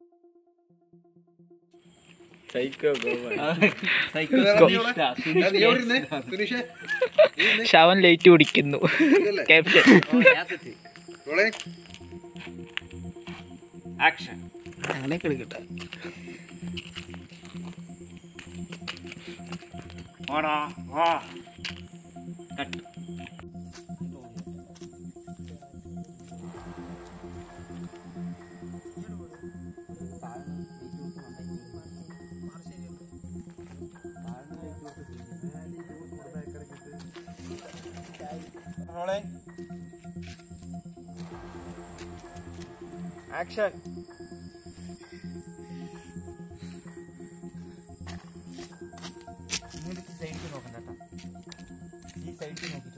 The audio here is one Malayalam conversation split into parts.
സൈക്കോ ശവൻ ലൈറ്റ് കുടിക്കുന്നു ക്യാപ്ഷൻ ആക്ഷൻ അങ്ങനെ കളിക്കട്ടെ ഓടാ വാ കട്ട് ആക്ഷൻ സൈഡിൽ നോക്കണ്ട ഈ സൈഡിൽ നോക്കിട്ടോ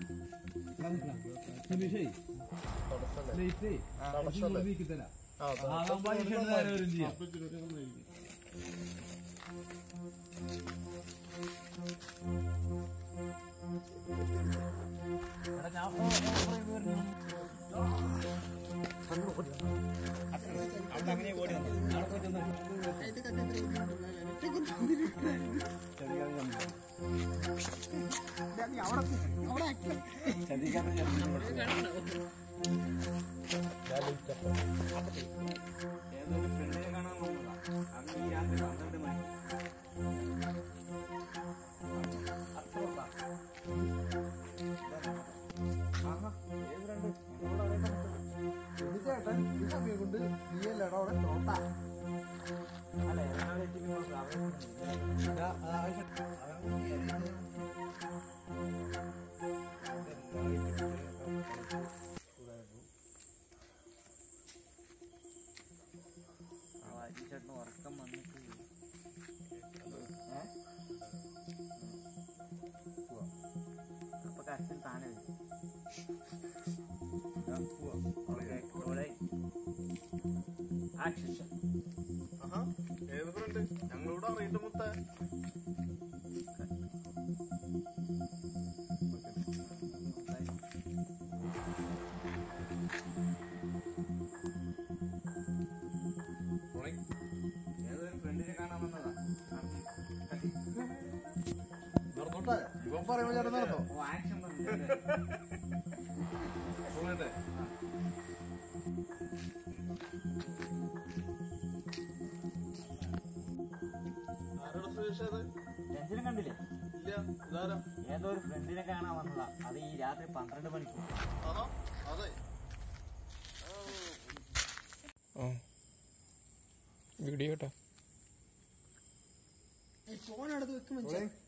ഏതൊരു ഫ്രണ്ടിനെ കാണാൻ വന്നതാ അവൻ ഈ രാത്രി പന്ത്രണ്ട് മണി അത്രയുള്ളാ? ആഹാ, ഏത് രണ്ട്? എന്നോട് അറിയാൻ അല്ല, ഏതാണ് എത്തിക്കുന്നത്? അവൻ ആ വായിച്ചേട്ടന് ഉറക്കം വന്നിട്ട് ഏ? പോവാ. അപ്പൊ കരച്ചിൽ താനെ വരും. ആ, പോവാ. ഓക്കേ, റോളായി. Action shot. ഏത് ഫ്രണ്ട് ഞങ്ങളിവിടെ അറിയിട്ട് മുത്ത ഏതൊരു ഫ്രണ്ടിനെ കാണാൻ വന്നതാ നടന്നോട്ടെ ഇവൻ പറയുമ്പോ ചേട്ടൻ നടന്നോ ഓ ആക്ഷൻ പറഞ്ഞില്ലേ പോകട്ടെ ആരോടെ സുരേഷ് അത് ടെൻഷനും കണ്ടില്ലേ ഇല്ല ഇതാരാ ഏതോ ഒരു ഫ്രണ്ടിനെ കാണാൻ വന്നതാ അത് ഈ രാത്രി പന്ത്രണ്ട് മണിക്ക് ആഹാ അതെ വീഡിയോ കേട്ടോ ഫോൺ എടുത്ത് വെക്കും